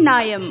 நியாயம்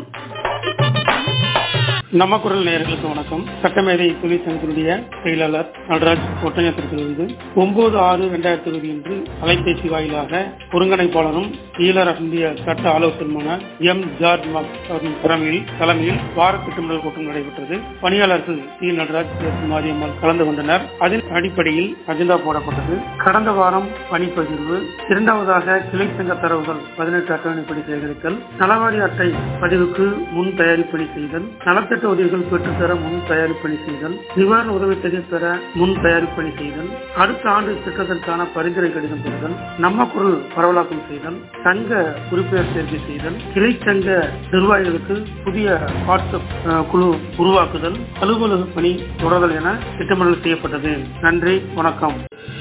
நம்ம குரல் நேயர்களுக்கு வணக்கம் சட்டமேதை தொழிற்சங்கத்தினுடைய செயலாளர் நடராஜ் ஒட்டஞ்சத்திலிருந்து ஒன்பது ஆறு இரண்டாயிரத்தி இருபது இன்று அலைபேசி வாயிலாக ஒருங்கிணைப்பாளரும் ஈழர் இந்திய சட்ட ஆலோசகருமான எம் ஜார்ஜ் மார்க் அவரின் தலைமையில் தலைமையில் வார திட்டமிடல் கூட்டம் நடைபெற்றது பணியாளர்கள் சி நடராஜ் எஸ் மாரியம்மாள் கலந்து கொண்டனர் அதன் அடிப்படையில் அஜெண்டா போடப்பட்டது கடந்த வாரம் பணிப்பகிர்வு இரண்டாவதாக கிளை சங்க தரவுகள் பதினெட்டு அட்டவணைப்படி சேகரித்தல் நலவாரி அட்டை பதிவுக்கு முன் தயாரிப்பணி செய்தல் நலத்திட்ட உதவிகள் பெற்றுத்தர முன் தயாரிப்பணி செய்தல் நிவாரண உதவித்தொகை பெற முன் தயாரிப்பணி செய்தல் அடுத்த ஆண்டு திட்டத்திற்கான பரிந்துரை கடிதம் பெறுதல் நம்ம குரல் பரவலாக்கம் செய்தல் சங்க உறுப்பினர் சேர்க்கை செய்தல் கிளை சங்க நிர்வாகிகளுக்கு புதிய வாட்ஸ்அப் அஹ், குழு உருவாக்குதல் அலுவலக பணி தொடர்தல் என திட்டமிடல் செய்யப்பட்டது நன்றி வணக்கம்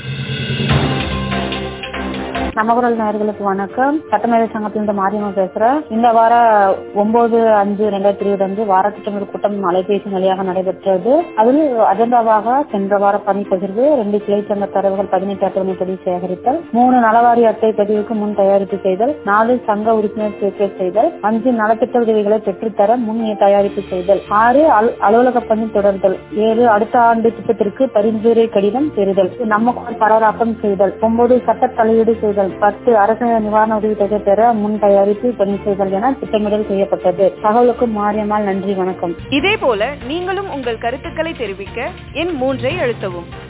நமகுரல் நேயர்களுக்கு வணக்கம் சட்டமேதை சங்கத்திலிருந்து மாரியம்மா பேசுறேன் இந்த வார ஒன்பது அஞ்சு ரெண்டாயிரத்தி இருபது அஞ்சு வார திட்டமிடல் கூட்டம் அலைபேசி வழியாக நடைபெற்றது அதில் அஜெண்டாவாக சென்ற வார பணி பகிர்வு ரெண்டு கிளை சங்க தரவுகள் பதினெட்டு அட்டவணைப்படி சேகரித்தல் மூணு நலவாரி அட்டை பதிவுக்கு முன் தயாரிப்பு செய்தல் நாலு சங்க உறுப்பினர் சேர்க்கை செய்தல் அஞ்சு நலத்திட்ட உதவிகளை பெற்றுத்தர முன் தயாரிப்பு செய்தல் ஆறு அலு- அலுவலக பணி தொடர்தல் ஏழு அடுத்த ஆண்டு திட்டத்திற்கு பரிந்துரை கடிதம் பெறுதல் நம்ம குரல் பரவலாக்கம் செய்தல் ஒன்பது சட்ட தலையீடு செய்தல் பத்து அரசு நிவாரண உதவி தொகை பெற முன் தயாரிப்பு பணி செய்தல் என திட்டமிடல் செய்யப்பட்டது தகவலுக்கு மாரியம்மாள் நன்றி வணக்கம் இதேபோல நீங்களும் உங்கள் கருத்துக்களை தெரிவிக்க எண் மூன்றை அழுத்தவும்